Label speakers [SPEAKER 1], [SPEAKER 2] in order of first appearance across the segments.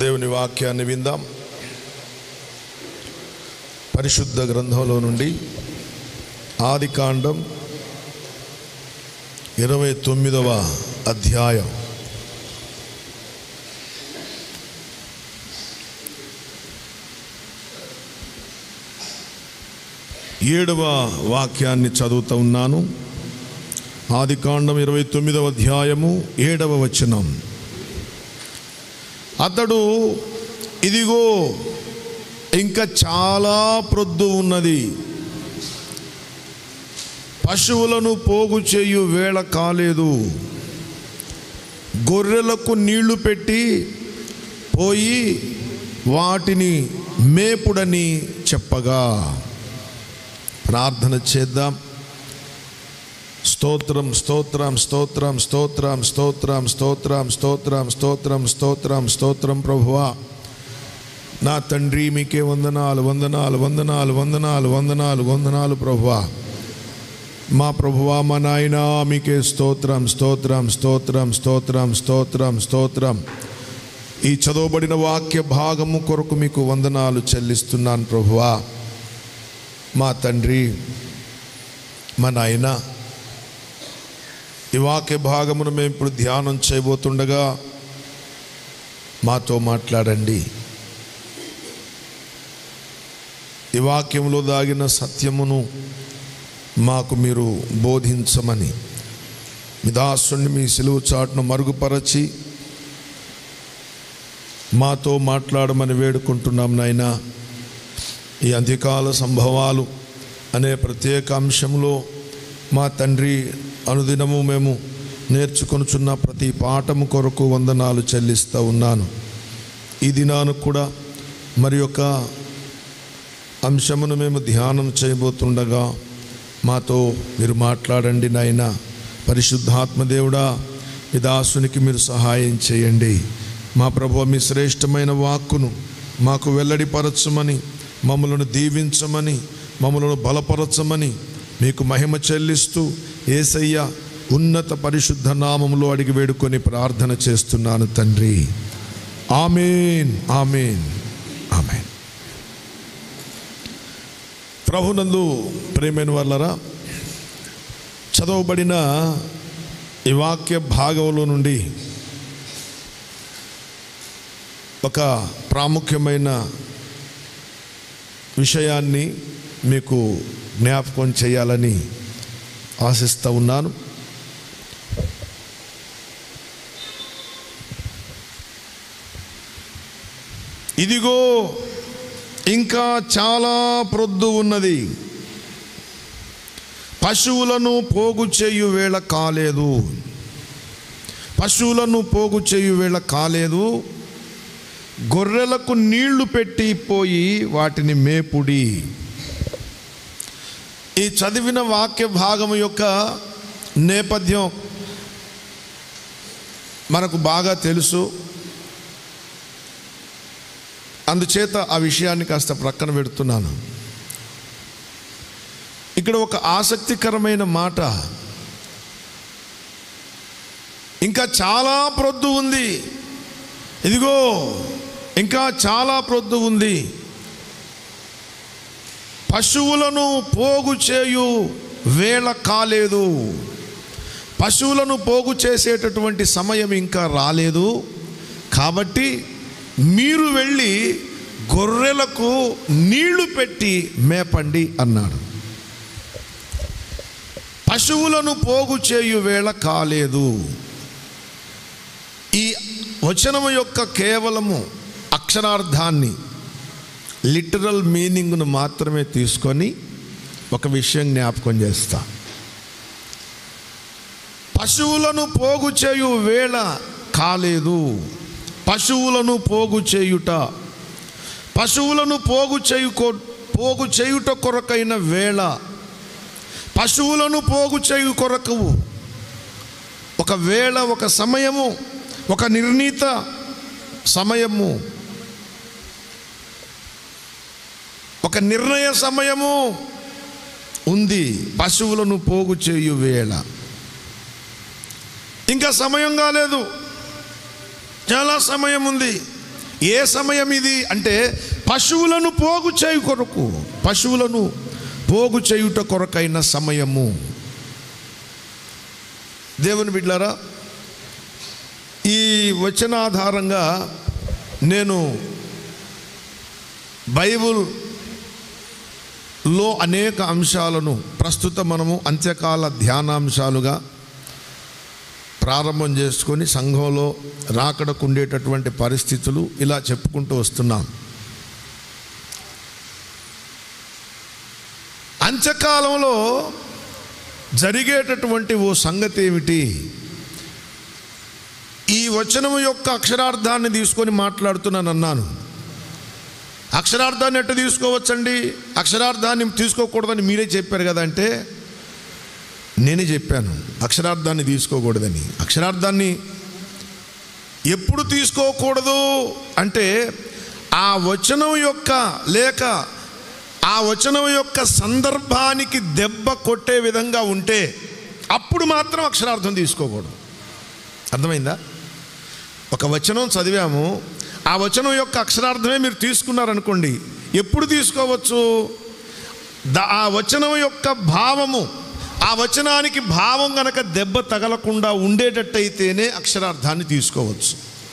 [SPEAKER 1] దేవుని వాక్యాన్ని విందాం పరిశుద్ధ గ్రంథంలో నుండి ఆది కాండం ఇరవై తొమ్మిదవ అధ్యాయం ఏడవ వాక్యాన్ని చదువుతూ ఉన్నాను ఆది కాండం ఇరవై తొమ్మిదవ అధ్యాయము ఏడవ వచనం అతడు ఇదిగో ఇంకా చాలా ప్రొద్దు ఉన్నది పశువులను పోగు చేయు వేళ కాలేదు గొర్రెలకు నీళ్లు పెట్టి పోయి వాటిని మేపుడని చెప్పగా ప్రార్థన చేద్దాం స్తోత్రం స్తోత్రం స్తోత్రం స్తోత్రం స్తోత్రం స్తోత్రం స్తోత్రం స్తోత్రం స్తోత్రం స్తోత్రం ప్రభువా నా తండ్రి మీకే వందనాలు వందనాలు వందనాలు వందనాలు వందనాలు వందనాలు ప్రభువా మా ప్రభువా మా నాయన మీకే స్తోత్రం స్తోత్రం స్తోత్రం స్తోత్రం స్తోత్రం స్తోత్రం ఈ చదవబడిన వాక్య భాగము కొరకు మీకు వందనాలు చెల్లిస్తున్నాను ప్రభువా మా తండ్రి మా నాయన ఈ వాక్య భాగమును మేము ఇప్పుడు ధ్యానం చేయబోతుండగా మాతో మాట్లాడండి ఈ వాక్యంలో దాగిన సత్యమును మాకు మీరు బోధించమని మీ దాసుని మీ సిలువు చాటును మరుగుపరచి మాతో మాట్లాడమని వేడుకుంటున్నాం నాయనా ఈ అంత్యకాల సంభవాలు అనే ప్రత్యేక అంశంలో మా తండ్రి అనుదినము మేము నేర్చుకొనుచున్న ప్రతి పాఠము కొరకు వందనాలు చెల్లిస్తూ ఉన్నాను ఈ దినాను కూడా మరి యొక్క అంశమును మేము ధ్యానం చేయబోతుండగా మాతో మీరు మాట్లాడండి నాయన పరిశుద్ధాత్మ దేవుడా ఈ దాసునికి మీరు సహాయం చేయండి మా ప్రభు మీ శ్రేష్టమైన వాక్కును మాకు వెల్లడిపరచమని మమ్మలను దీవించమని మమ్మలను బలపరచమని మీకు మహిమ చెల్లిస్తూ ఏసయ్య ఉన్నత పరిశుద్ధ నామములో అడిగి వేడుకొని ప్రార్థన చేస్తున్నాను తండ్రి ఆమెన్ ఆమెన్ ఆమెన్ ప్రభునందు ప్రేమైన వాళ్ళరా చదవబడిన ఈ వాక్య భాగంలో నుండి ఒక ప్రాముఖ్యమైన విషయాన్ని మీకు జ్ఞాపకం చేయాలని ఆశిస్తూ ఉన్నాను ఇదిగో ఇంకా చాలా ప్రొద్దు ఉన్నది పశువులను పోగు చేయు వేళ కాలేదు పశువులను పోగు చేయు వేళ కాలేదు గొర్రెలకు నీళ్లు పెట్టి పోయి వాటిని మేపుడి ఈ చదివిన వాక్య భాగం యొక్క నేపథ్యం మనకు బాగా తెలుసు అందుచేత ఆ విషయాన్ని కాస్త ప్రక్కన పెడుతున్నాను ఇక్కడ ఒక ఆసక్తికరమైన మాట ఇంకా చాలా ప్రొద్దు ఉంది ఇదిగో ఇంకా చాలా ప్రొద్దు ఉంది పశువులను పోగు చేయు వేళ కాలేదు పశువులను పోగు చేసేటటువంటి సమయం ఇంకా రాలేదు కాబట్టి మీరు వెళ్ళి గొర్రెలకు నీళ్లు పెట్టి మేపండి అన్నాడు పశువులను పోగు చేయు వేళ కాలేదు ఈ వచనము యొక్క కేవలము అక్షరార్థాన్ని లిటరల్ మీనింగ్ను మాత్రమే తీసుకొని ఒక విషయం జ్ఞాపకం చేస్తా పశువులను పోగు చేయు వేళ కాలేదు పశువులను పోగు చేయుట పశువులను పోగు చేయుకో పోగు చేయుట కొరకైన వేళ పశువులను పోగు చేయు కొరకు ఒక వేళ ఒక సమయము ఒక నిర్ణీత సమయము ఒక నిర్ణయ సమయము ఉంది పశువులను పోగు చేయు వేళ ఇంకా సమయం కాలేదు చాలా సమయం ఉంది ఏ సమయం ఇది అంటే పశువులను పోగు చేయు కొరకు పశువులను పోగు చేయుట కొరకైన సమయము దేవుని బిడ్లారా ఈ వచనాధారంగా నేను బైబుల్లో అనేక అంశాలను ప్రస్తుతం మనము అంత్యకాల ధ్యానాంశాలుగా ప్రారంభం చేసుకొని సంఘంలో రాకడకు ఉండేటటువంటి పరిస్థితులు ఇలా చెప్పుకుంటూ వస్తున్నాం అంత్యకాలంలో జరిగేటటువంటి ఓ సంగతి ఏమిటి ఈ వచనము యొక్క అక్షరార్థాన్ని తీసుకొని మాట్లాడుతున్నాను అన్నాను అక్షరార్థాన్ని ఎట్ట తీసుకోవచ్చండి అక్షరార్థాన్ని తీసుకోకూడదని మీరే చెప్పారు కదా అంటే నేనే చెప్పాను అక్షరార్థాన్ని తీసుకోకూడదని అక్షరార్థాన్ని ఎప్పుడు తీసుకోకూడదు అంటే ఆ వచనం యొక్క లేక ఆ వచనం యొక్క సందర్భానికి దెబ్బ కొట్టే విధంగా ఉంటే అప్పుడు మాత్రం అక్షరార్థం తీసుకోకూడదు అర్థమైందా ఒక వచనం చదివాము ఆ వచనం యొక్క అక్షరార్థమే మీరు తీసుకున్నారనుకోండి ఎప్పుడు తీసుకోవచ్చు ద- ఆ వచనం యొక్క భావము ఆ వచనానికి భావం గనక దెబ్బ తగలకుండా ఉండేటట్టయితేనే అక్షరార్థాన్ని తీసుకోవచ్చు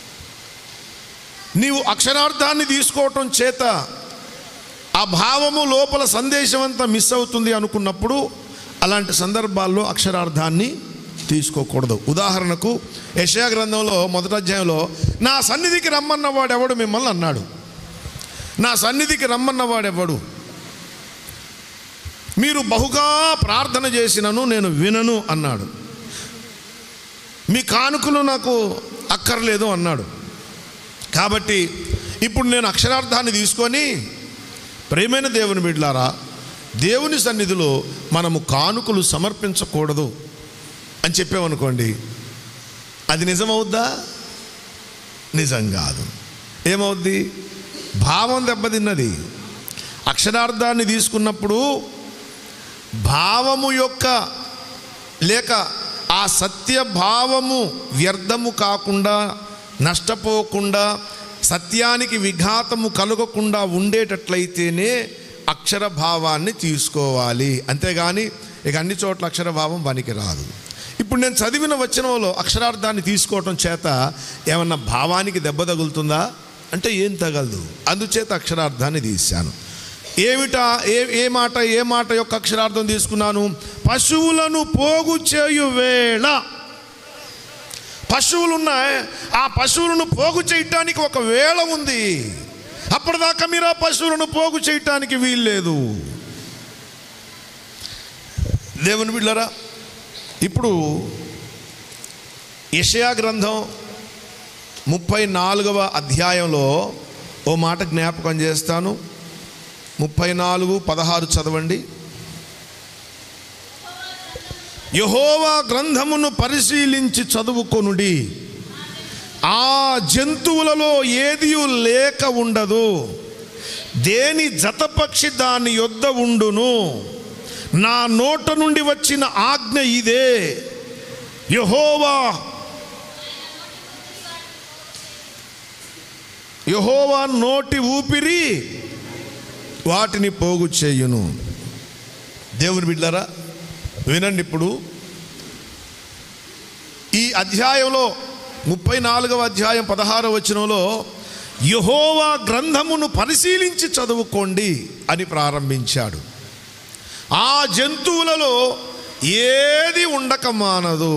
[SPEAKER 1] నీవు అక్షరార్థాన్ని తీసుకోవటం చేత ఆ భావము లోపల సందేశం అంతా మిస్ అవుతుంది అనుకున్నప్పుడు అలాంటి సందర్భాల్లో అక్షరార్థాన్ని తీసుకోకూడదు ఉదాహరణకు యశయా గ్రంథంలో మొదటి అధ్యాయంలో నా సన్నిధికి రమ్మన్న వాడెవడు మిమ్మల్ని అన్నాడు నా సన్నిధికి రమ్మన్న వాడెవడు మీరు బహుగా ప్రార్థన చేసినను నేను వినను అన్నాడు మీ కానుకలు నాకు అక్కర్లేదు అన్నాడు కాబట్టి ఇప్పుడు నేను అక్షరార్థాన్ని తీసుకొని ప్రేమైన దేవుని బిడ్లారా దేవుని సన్నిధిలో మనము కానుకలు సమర్పించకూడదు అని చెప్పామనుకోండి అది నిజమవుద్దా నిజం కాదు ఏమవుద్ది భావం దెబ్బతిన్నది అక్షరార్థాన్ని తీసుకున్నప్పుడు భావము యొక్క లేక ఆ సత్య భావము వ్యర్థము కాకుండా నష్టపోకుండా సత్యానికి విఘాతము కలగకుండా ఉండేటట్లయితేనే అక్షర భావాన్ని తీసుకోవాలి అంతేగాని ఇక అన్ని చోట్ల అక్షర భావం పనికి రాదు ఇప్పుడు నేను చదివిన వచనంలో అక్షరార్థాన్ని తీసుకోవటం చేత ఏమన్నా భావానికి దెబ్బ తగులుతుందా అంటే ఏం తగలదు అందుచేత అక్షరార్థాన్ని తీశాను ఏమిటా ఏ ఏ మాట ఏ మాట యొక్క అక్షరార్థం తీసుకున్నాను పశువులను పోగు చేయు వేళ పశువులు ఉన్నాయి ఆ పశువులను పోగు చేయటానికి ఒక వేళ ఉంది అప్పటిదాకా మీరు ఆ పశువులను పోగు చేయటానికి వీల్లేదు దేవుని బిళ్ళరా ఇప్పుడు యషయా గ్రంథం ముప్పై నాలుగవ అధ్యాయంలో ఓ మాట జ్ఞాపకం చేస్తాను ముప్పై నాలుగు పదహారు చదవండి యహోవా గ్రంథమును పరిశీలించి చదువుకొనుడి ఆ జంతువులలో ఏది లేక ఉండదు దేని జతపక్షి దాని యొద్ద ఉండును నా నోట నుండి వచ్చిన ఆజ్ఞ ఇదే యహోవా యహోవా నోటి ఊపిరి వాటిని పోగు చేయును దేవుని బిడ్డారా వినండి ఇప్పుడు ఈ అధ్యాయంలో ముప్పై నాలుగవ అధ్యాయం పదహారవ వచనంలో యహోవా గ్రంథమును పరిశీలించి చదువుకోండి అని ప్రారంభించాడు ఆ జంతువులలో ఏది ఉండక మానదు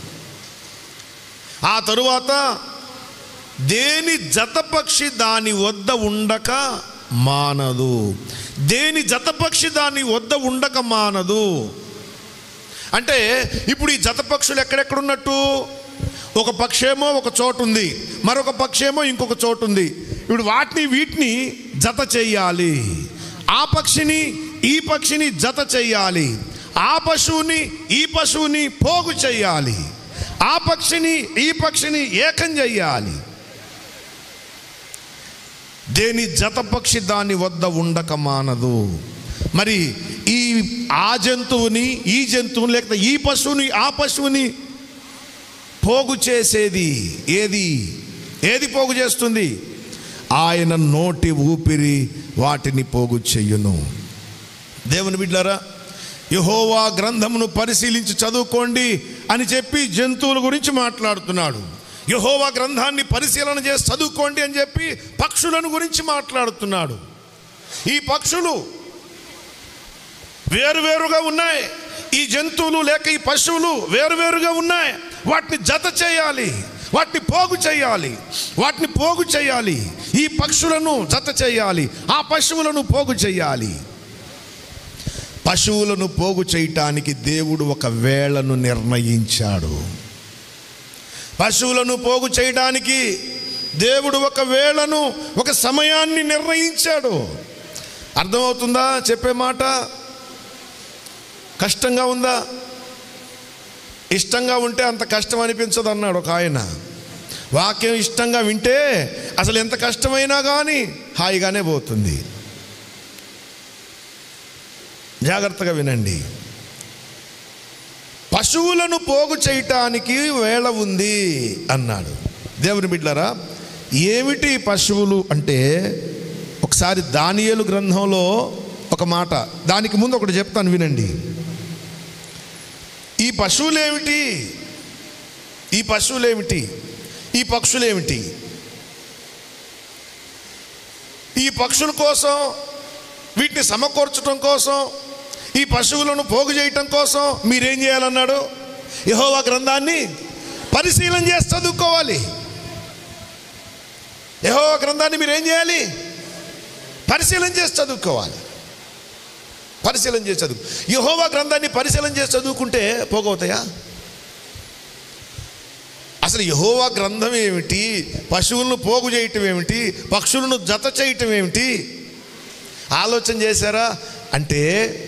[SPEAKER 1] ఆ తరువాత దేని జతపక్షి దాని వద్ద ఉండక మానదు దేని జతపక్షి దాని వద్ద ఉండక మానదు అంటే ఇప్పుడు ఈ జతపక్షులు ఎక్కడెక్కడున్నట్టు ఒక పక్షేమో ఒక చోటు ఉంది మరొక పక్షేమో ఇంకొక చోటు ఉంది ఇప్పుడు వాటిని వీటిని జత చెయ్యాలి ఆ పక్షిని ఈ పక్షిని జత చెయ్యాలి ఆ పశువుని ఈ పశువుని పోగు చెయ్యాలి ఆ పక్షిని ఈ పక్షిని ఏకం చెయ్యాలి దేని జతపక్షి దాని వద్ద ఉండక మానదు మరి ఈ ఆ జంతువుని ఈ జంతువుని లేకపోతే ఈ పశువుని ఆ పశువుని పోగు చేసేది ఏది ఏది పోగు చేస్తుంది ఆయన నోటి ఊపిరి వాటిని పోగు చెయ్యును దేవుని బిడ్డారా యహోవా గ్రంథమును పరిశీలించి చదువుకోండి అని చెప్పి జంతువుల గురించి మాట్లాడుతున్నాడు యహోవా గ్రంథాన్ని పరిశీలన చేసి చదువుకోండి అని చెప్పి పక్షులను గురించి మాట్లాడుతున్నాడు ఈ పక్షులు వేరువేరుగా ఉన్నాయి ఈ జంతువులు లేక ఈ పశువులు వేరువేరుగా ఉన్నాయి వాటిని జత చేయాలి వాటిని పోగు చేయాలి వాటిని పోగు చేయాలి ఈ పక్షులను జత చేయాలి ఆ పశువులను పోగు చేయాలి పశువులను పోగు చేయటానికి దేవుడు ఒక వేళను నిర్ణయించాడు పశువులను పోగు చేయడానికి దేవుడు ఒక వేళను ఒక సమయాన్ని నిర్ణయించాడు అర్థమవుతుందా చెప్పే మాట కష్టంగా ఉందా ఇష్టంగా ఉంటే అంత కష్టం అనిపించదు అన్నాడు ఒక ఆయన వాక్యం ఇష్టంగా వింటే అసలు ఎంత కష్టమైనా కానీ హాయిగానే పోతుంది జాగ్రత్తగా వినండి పశువులను పోగు చేయటానికి వేళ ఉంది అన్నాడు దేవుని బిడ్డలారా ఏమిటి పశువులు అంటే ఒకసారి దానియేలు గ్రంథంలో ఒక మాట దానికి ముందు ఒకటి చెప్తాను వినండి ఈ పశువులేమిటి ఈ పశువులేమిటి ఈ పక్షులేమిటి ఈ పక్షుల కోసం వీటిని సమకూర్చడం కోసం ఈ పశువులను పోగు చేయటం కోసం మీరేం చేయాలన్నాడు యహోవా గ్రంథాన్ని పరిశీలన చేసి చదువుకోవాలి యహోవా గ్రంథాన్ని మీరేం చేయాలి పరిశీలన చేసి చదువుకోవాలి పరిశీలన చేసి చదువు యహోవా గ్రంథాన్ని పరిశీలన చేసి చదువుకుంటే పోగవుతాయా అసలు యహోవా గ్రంథం ఏమిటి పశువులను పోగు చేయటం ఏమిటి పక్షులను జత చేయటం ఏమిటి ఆలోచన చేశారా అంటే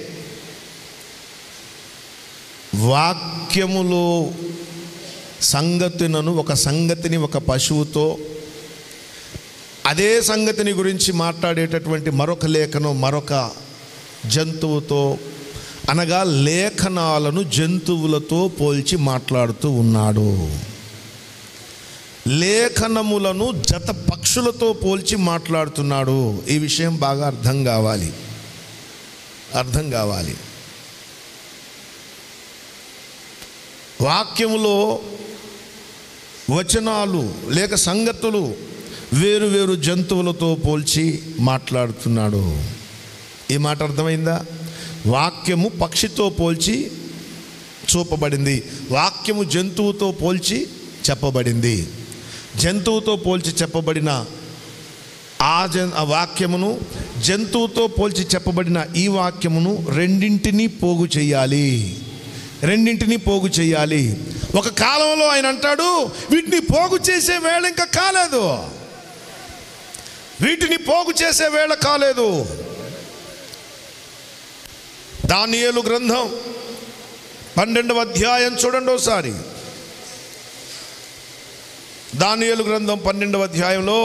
[SPEAKER 1] వాక్యములో సంగతినను ఒక సంగతిని ఒక పశువుతో అదే సంగతిని గురించి మాట్లాడేటటువంటి మరొక లేఖను మరొక జంతువుతో అనగా లేఖనాలను జంతువులతో పోల్చి మాట్లాడుతూ ఉన్నాడు లేఖనములను జత పక్షులతో పోల్చి మాట్లాడుతున్నాడు ఈ విషయం బాగా అర్థం కావాలి అర్థం కావాలి వాక్యములో వచనాలు లేక సంగతులు వేరు వేరు జంతువులతో పోల్చి మాట్లాడుతున్నాడు ఈ మాట అర్థమైందా వాక్యము పక్షితో పోల్చి చూపబడింది వాక్యము జంతువుతో పోల్చి చెప్పబడింది జంతువుతో పోల్చి చెప్పబడిన ఆ జన్ ఆ వాక్యమును జంతువుతో పోల్చి చెప్పబడిన ఈ వాక్యమును రెండింటినీ పోగు చేయాలి రెండింటినీ పోగు చేయాలి ఒక కాలంలో ఆయన అంటాడు వీటిని పోగు చేసే వేళ ఇంకా కాలేదు వీటిని పోగు చేసే వేళ కాలేదు దానియేలు గ్రంథం పన్నెండవ అధ్యాయం చూడండి ఒకసారి దానియేలు గ్రంథం పన్నెండవ అధ్యాయంలో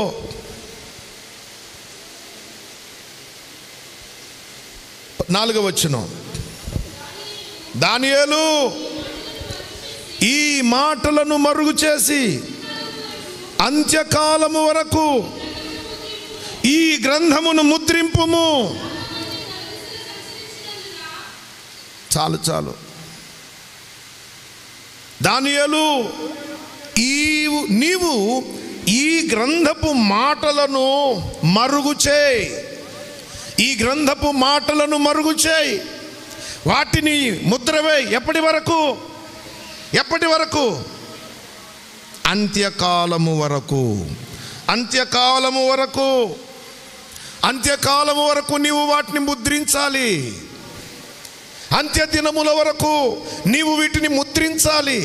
[SPEAKER 1] నాలుగవ వచ్చిన దానియేలు ఈ మాటలను మరుగు చేసి అంత్యకాలము వరకు ఈ గ్రంథమును ముద్రింపుము చాలు చాలు దానియలు ఈ నీవు ఈ గ్రంథపు మాటలను మరుగు చేయి ఈ గ్రంథపు మాటలను మరుగు చేయి వాటిని ముద్రవే ఎప్పటి వరకు ఎప్పటి వరకు అంత్యకాలము వరకు అంత్యకాలము వరకు అంత్యకాలము వరకు నీవు వాటిని ముద్రించాలి అంత్య దినముల వరకు నీవు వీటిని ముద్రించాలి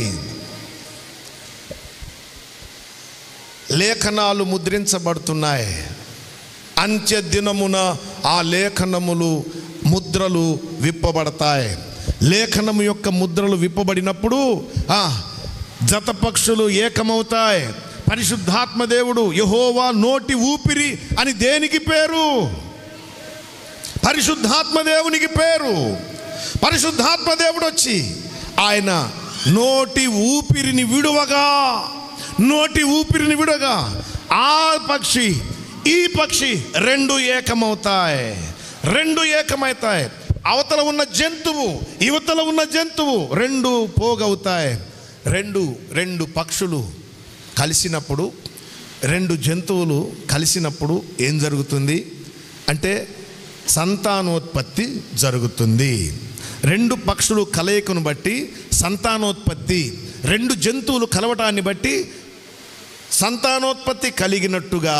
[SPEAKER 1] లేఖనాలు ముద్రించబడుతున్నాయి అంత్య దినమున ఆ లేఖనములు ముద్రలు విప్పబడతాయి లేఖనము యొక్క ముద్రలు విప్పబడినప్పుడు ఆ జతపక్షులు ఏకమవుతాయి పరిశుద్ధాత్మ దేవుడు యహోవా నోటి ఊపిరి అని దేనికి పేరు పరిశుద్ధాత్మ దేవునికి పేరు పరిశుద్ధాత్మ దేవుడు వచ్చి ఆయన నోటి ఊపిరిని విడువగా నోటి ఊపిరిని విడగా ఆ పక్షి ఈ పక్షి రెండు ఏకమవుతాయి రెండు ఏకమవుతాయి అవతల ఉన్న జంతువు యువతల ఉన్న జంతువు రెండు పోగవుతాయి రెండు రెండు పక్షులు కలిసినప్పుడు రెండు జంతువులు కలిసినప్పుడు ఏం జరుగుతుంది అంటే సంతానోత్పత్తి జరుగుతుంది రెండు పక్షులు కలయికను బట్టి సంతానోత్పత్తి రెండు జంతువులు కలవటాన్ని బట్టి సంతానోత్పత్తి కలిగినట్టుగా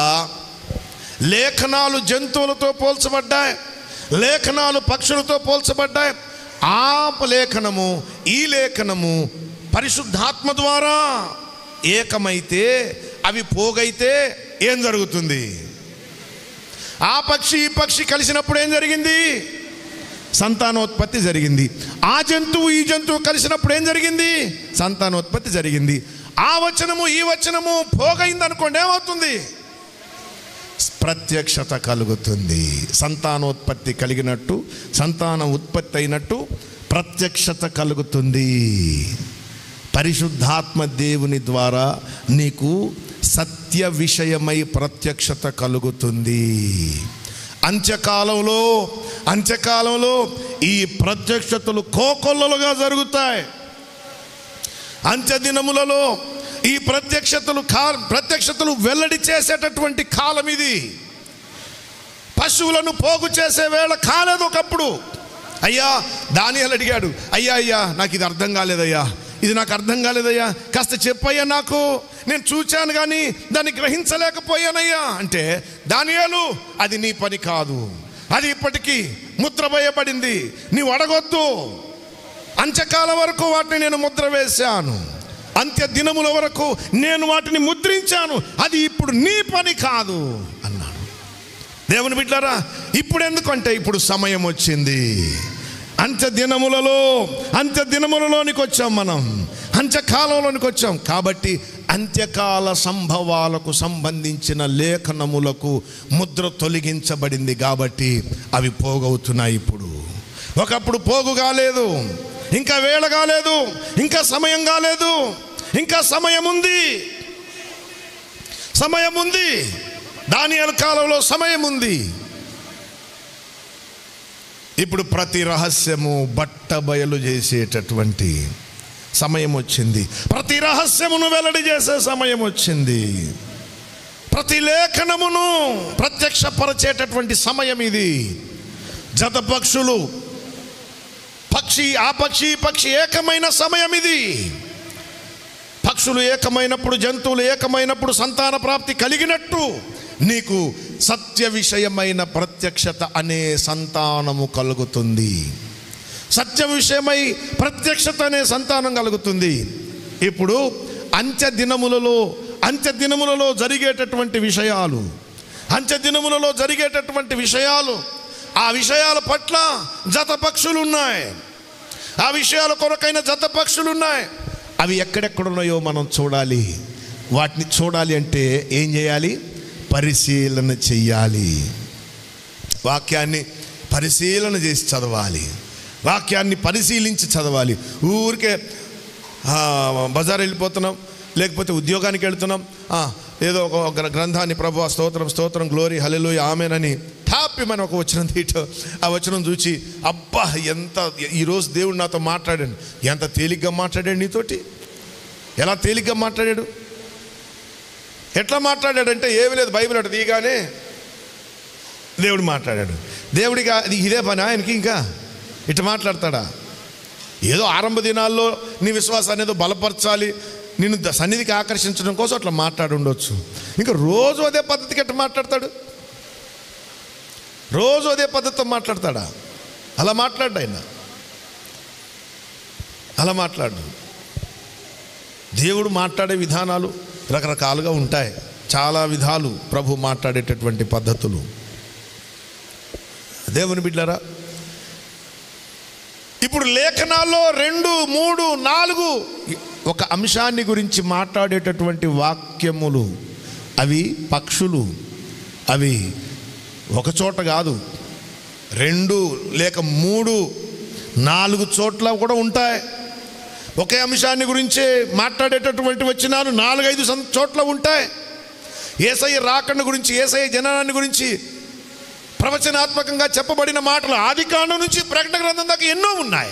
[SPEAKER 1] లేఖనాలు జంతువులతో పోల్చబడ్డాయి లేఖనాలు పక్షులతో పోల్చబడ్డాయి ఆ లేఖనము ఈ లేఖనము పరిశుద్ధాత్మ ద్వారా ఏకమైతే అవి పోగైతే ఏం జరుగుతుంది ఆ పక్షి ఈ పక్షి కలిసినప్పుడు ఏం జరిగింది సంతానోత్పత్తి జరిగింది ఆ జంతువు ఈ జంతువు కలిసినప్పుడు ఏం జరిగింది సంతానోత్పత్తి జరిగింది ఆ వచనము ఈ వచనము పోగైంది అనుకోండి ఏమవుతుంది ప్రత్యక్షత కలుగుతుంది సంతానోత్పత్తి కలిగినట్టు సంతాన ఉత్పత్తి అయినట్టు ప్రత్యక్షత కలుగుతుంది పరిశుద్ధాత్మ దేవుని ద్వారా నీకు సత్య విషయమై ప్రత్యక్షత కలుగుతుంది అంత్యకాలంలో అంత్యకాలంలో ఈ ప్రత్యక్షతలు కోకొల్లలుగా జరుగుతాయి అంత్య దినములలో ఈ ప్రత్యక్షతలు కా ప్రత్యక్షతలు వెల్లడి చేసేటటువంటి కాలం ఇది పశువులను పోగు చేసే వేళ కాలేదు ఒకప్పుడు అయ్యా దానియాలు అడిగాడు అయ్యా అయ్యా నాకు ఇది అర్థం కాలేదయ్యా ఇది నాకు అర్థం కాలేదయ్యా కాస్త చెప్పయ్యా నాకు నేను చూచాను కానీ దాన్ని గ్రహించలేకపోయానయ్యా అంటే దానియాలు అది నీ పని కాదు అది ఇప్పటికీ ముద్ర వేయబడింది నీవు అడగొద్దు అంత్యకాలం వరకు వాటిని నేను ముద్ర వేశాను అంత్య దినముల వరకు నేను వాటిని ముద్రించాను అది ఇప్పుడు నీ పని కాదు అన్నాడు దేవుని బిడ్డారా ఇప్పుడు ఎందుకంటే ఇప్పుడు సమయం వచ్చింది అంత్య దినములలో అంత్య దినములలోనికి వచ్చాం మనం అంత్యకాలంలోనికి వచ్చాం కాబట్టి అంత్యకాల సంభవాలకు సంబంధించిన లేఖనములకు ముద్ర తొలగించబడింది కాబట్టి అవి పోగవుతున్నాయి ఇప్పుడు ఒకప్పుడు పోగు కాలేదు ఇంకా వేళ కాలేదు ఇంకా సమయం కాలేదు ఇంకా సమయం ఉంది సమయం ఉంది దానియల్ కాలంలో సమయం ఉంది ఇప్పుడు ప్రతి రహస్యము బట్ట బయలు చేసేటటువంటి సమయం వచ్చింది ప్రతి రహస్యమును వెల్లడి చేసే సమయం వచ్చింది ప్రతి లేఖనమును ప్రత్యక్షపరచేటటువంటి సమయం ఇది జత పక్షులు పక్షి ఆ పక్షి ఈ పక్షి ఏకమైన సమయం ఇది పక్షులు ఏకమైనప్పుడు జంతువులు ఏకమైనప్పుడు సంతాన ప్రాప్తి కలిగినట్టు నీకు సత్య విషయమైన ప్రత్యక్షత అనే సంతానము కలుగుతుంది సత్య విషయమై ప్రత్యక్షత అనే సంతానం కలుగుతుంది ఇప్పుడు అంత్య దినములలో అంత్య దినములలో జరిగేటటువంటి విషయాలు అంత్య దినములలో జరిగేటటువంటి విషయాలు ఆ విషయాల పట్ల జత పక్షులు ఉన్నాయి ఆ విషయాల కొరకైన జత పక్షులు ఉన్నాయి అవి ఎక్కడెక్కడున్నాయో మనం చూడాలి వాటిని చూడాలి అంటే ఏం చేయాలి పరిశీలన చెయ్యాలి వాక్యాన్ని పరిశీలన చేసి చదవాలి వాక్యాన్ని పరిశీలించి చదవాలి ఊరికే ఆ, బజార్ వెళ్ళిపోతున్నాం లేకపోతే ఉద్యోగానికి వెళ్తున్నాం ఆ, ఏదో ఒక ఒక గ్రంథాన్ని ప్రభు స్తోత్రం స్తోత్రం గ్లోరీ హలెలు ఆమెనని హ్యాపీ మన ఒక వచనం తీయటం ఆ వచనం చూసి అబ్బా ఎంత ఈరోజు దేవుడు నాతో మాట్లాడాడు ఎంత తేలిగ్గా మాట్లాడాడు నీతోటి ఎలా తేలిగ్గా మాట్లాడాడు ఎట్లా మాట్లాడాడంటే ఏమీ లేదు బైబిల్ అటు తీయగానే దేవుడు మాట్లాడాడు దేవుడికి అది ఇదే పని ఆయనకి ఇంకా ఇటు మాట్లాడతాడా ఏదో ఆరంభ దినాల్లో నీ విశ్వాసాన్ని ఏదో బలపరచాలి నిన్ను ద- సన్నిధికి ఆకర్షించడం కోసం అట్లా మాట్లాడి ఉండొచ్చు ఇంకా రోజు అదే పద్ధతికి ఎట్లా మాట్లాడతాడు రోజు అదే పద్ధతితో మాట్లాడతాడా అలా మాట్లాడు ఆయన అలా మాట్లాడు దేవుడు మాట్లాడే విధానాలు రకరకాలుగా ఉంటాయి చాలా విధాలు ప్రభు మాట్లాడేటటువంటి పద్ధతులు దేవుని బిడ్డరా ఇప్పుడు లేఖనాల్లో రెండు మూడు నాలుగు ఒక అంశాన్ని గురించి మాట్లాడేటటువంటి వాక్యములు అవి పక్షులు అవి ఒక చోట కాదు రెండు లేక మూడు నాలుగు చోట్ల కూడా ఉంటాయి ఒకే అంశాన్ని గురించే మాట్లాడేటటువంటి వచ్చినాలు నాలుగైదు సం- చోట్ల ఉంటాయి ఏసయ్య రాకడ గురించి ఏసయ్య జననాన్ని గురించి ప్రవచనాత్మకంగా చెప్పబడిన మాటలు ఆది కాండం నుంచి ప్రకటన గ్రంథం దాకా ఎన్నో ఉన్నాయి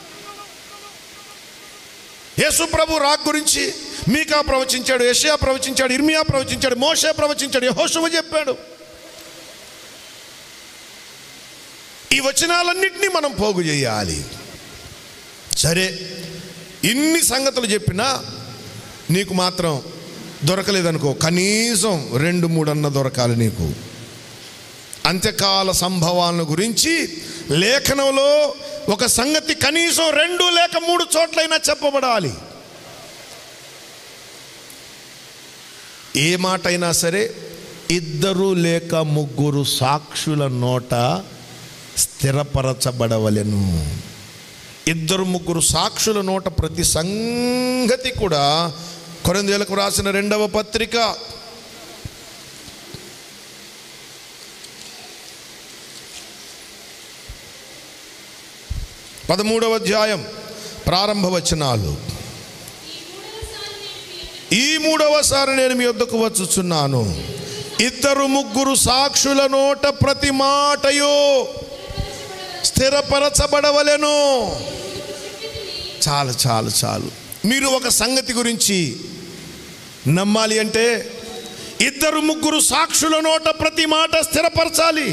[SPEAKER 1] యేసు ప్రభు రాక్ గురించి మీకా ప్రవచించాడు యషయా ప్రవచించాడు ఇర్మియా ప్రవచించాడు మోషే ప్రవచించాడు యహోషువ చెప్పాడు ఈ వచనాలన్నింటినీ మనం పోగు చేయాలి సరే ఇన్ని సంగతులు చెప్పినా నీకు మాత్రం దొరకలేదనుకో కనీసం రెండు మూడన్న దొరకాలి నీకు అంత్యకాల సంభవాలను గురించి లేఖనంలో ఒక సంగతి కనీసం రెండు లేక మూడు చోట్లైనా చెప్పబడాలి ఏ మాట అయినా సరే ఇద్దరు లేక ముగ్గురు సాక్షుల నోట స్థిరపరచబడవలెను ఇద్దరు ముగ్గురు సాక్షుల నోట ప్రతి సంగతి కూడా కొరందేలకు రాసిన రెండవ పత్రిక పదమూడవ అధ్యాయం ప్రారంభ వచనాలు ఈ మూడవసారి నేను మీ వద్దకు వచ్చుచున్నాను ఇద్దరు ముగ్గురు సాక్షుల నోట ప్రతి మాటయో స్థిరపరచబడవలెను చాలు చాలు చాలు మీరు ఒక సంగతి గురించి నమ్మాలి అంటే ఇద్దరు ముగ్గురు సాక్షుల నోట ప్రతి మాట స్థిరపరచాలి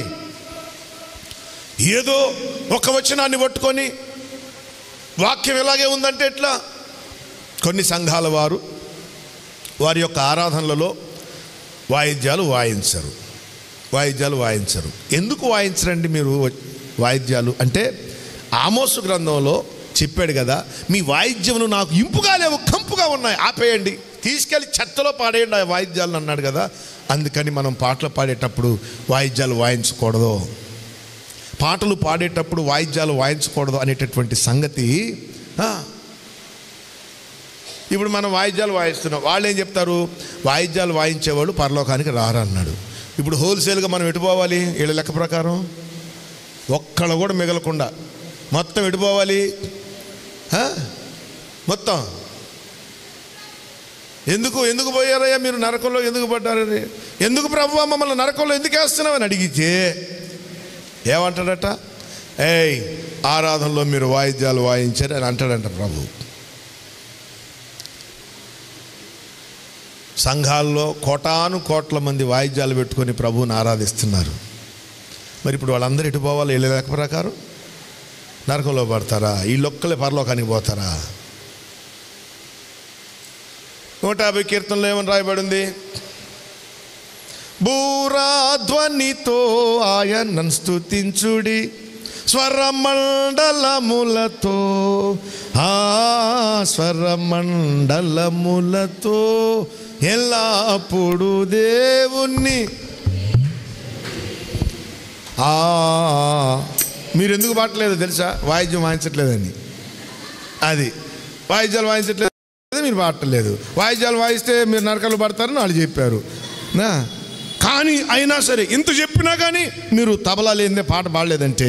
[SPEAKER 1] ఏదో ఒక వచనాన్ని పట్టుకొని వాక్యం ఎలాగే ఉందంటే ఎట్లా కొన్ని సంఘాల వారు వారి యొక్క ఆరాధనలలో వాయిద్యాలు వాయించరు వాయిద్యాలు వాయించరు ఎందుకు వాయించరండి మీరు వాయిద్యాలు అంటే ఆమోసు గ్రంథంలో చెప్పాడు కదా మీ వాయిద్యములు నాకు ఇంపుగా లేవు కంపుగా ఉన్నాయి ఆపేయండి తీసుకెళ్ళి చెత్తలో పాడేయండి ఆ వాయిద్యాలను అన్నాడు కదా అందుకని మనం పాటలు పాడేటప్పుడు వాయిద్యాలు వాయించకూడదు పాటలు పాడేటప్పుడు వాయిద్యాలు వాయించకూడదు అనేటటువంటి సంగతి ఆ, ఇప్పుడు మనం వాయిద్యాలు వాయిస్తున్నాం వాళ్ళు ఏం చెప్తారు వాయిద్యాలు వాయించేవాళ్ళు పరలోకానికి రారు అన్నాడు ఇప్పుడు హోల్సేల్గా మనం ఎటుపోవాలి వీళ్ళ లెక్క ప్రకారం ఒక్కళ్ళు కూడా మిగలకుండా మొత్తం ఎటుపోవాలి ఆ? మొత్తం ఎందుకు ఎందుకు పోయారయ్యా మీరు నరకంలో ఎందుకు పడ్డారని ఎందుకు ప్రభు మమ్మల్ని నరకంలో ఎందుకు వేస్తున్నావని అడిగితే ఏమంటాడట ఏయ్ ఆరాధనలో మీరు వాయిద్యాలు వాయించారు అని అంటాడంట ప్రభు సంఘాల్లో కోటాను కోట్ల మంది వాయిద్యాలు పెట్టుకొని ప్రభువుని ఆరాధిస్తున్నారు మరి ఇప్పుడు వాళ్ళందరూ ఎటు పోవాలి వీళ్ళ లెక్క ప్రకారం నరకంలో పడతారా వీళ్ళొక్కలే పరలోకానికి పోతారా నూట యాభై కీర్తనలో ఏమని రాయబడింది బూరాధ్వనితో ఆయనను స్తుతించుడి స్వరమండలములతో ఆ స్వరమండలములతో ఎల్లప్పుడు దేవుణ్ణి ఆ మీరు ఎందుకు పాడలేదు తెలుసా వాయిద్యం వాయించట్లేదని అది వాయిద్యాలు వాయించట్లేదు మీరు పాడట్లేదు వాయిద్యాలు వాయిస్తే మీరు నరకలు పడతారని వాళ్ళు చెప్పారు నా కానీ అయినా సరే ఇంత చెప్పినా కానీ మీరు తబలా లేనిదే పాట పాడలేదంటే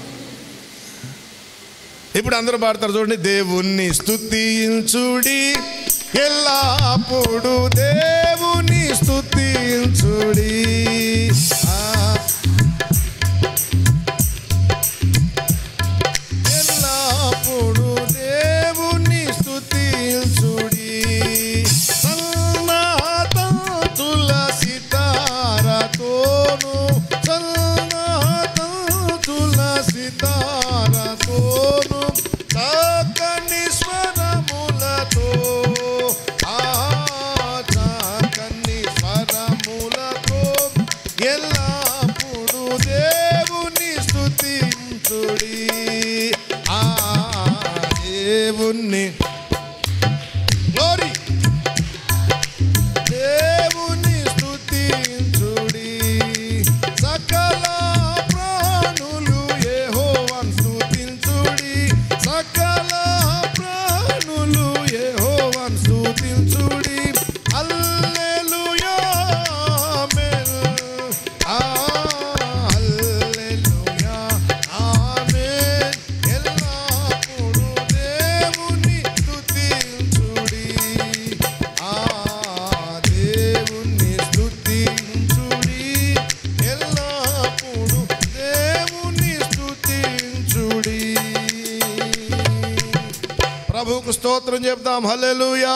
[SPEAKER 1] ఇప్పుడు అందరూ పాడతారు చూడండి దేవుణ్ణి స్తుతించుడి ఎల్లప్పుడు దేవుని స్తుతించుడి ఆ ఎల్లప్పుడు దేవుని స్తుతించుడి సన్నాతంతుల సితారతోను సన్నాతంతుల సితారతోను చక్కని స్వరములతో ఆ చక్కని స్వరములతో ఎల్లప్పుడు దేవుని స్తుతించుడి ఆ దేవుణ్ణి గ్లోరీ దేవుని స్తుతించుడి సకల ప్రాణులు యెహోవాను స్తుతించుడి సకల ప్రాణులు యెహోవాను స్తుతించుడి హల్లెలూయా ఆమేన్ ఆ హల్లెలూయా ఆమేన్ ఎల్లప్పుడు దేవుని ప్రభువుకు స్తోత్రం చెప్దాం హల్లెలూయా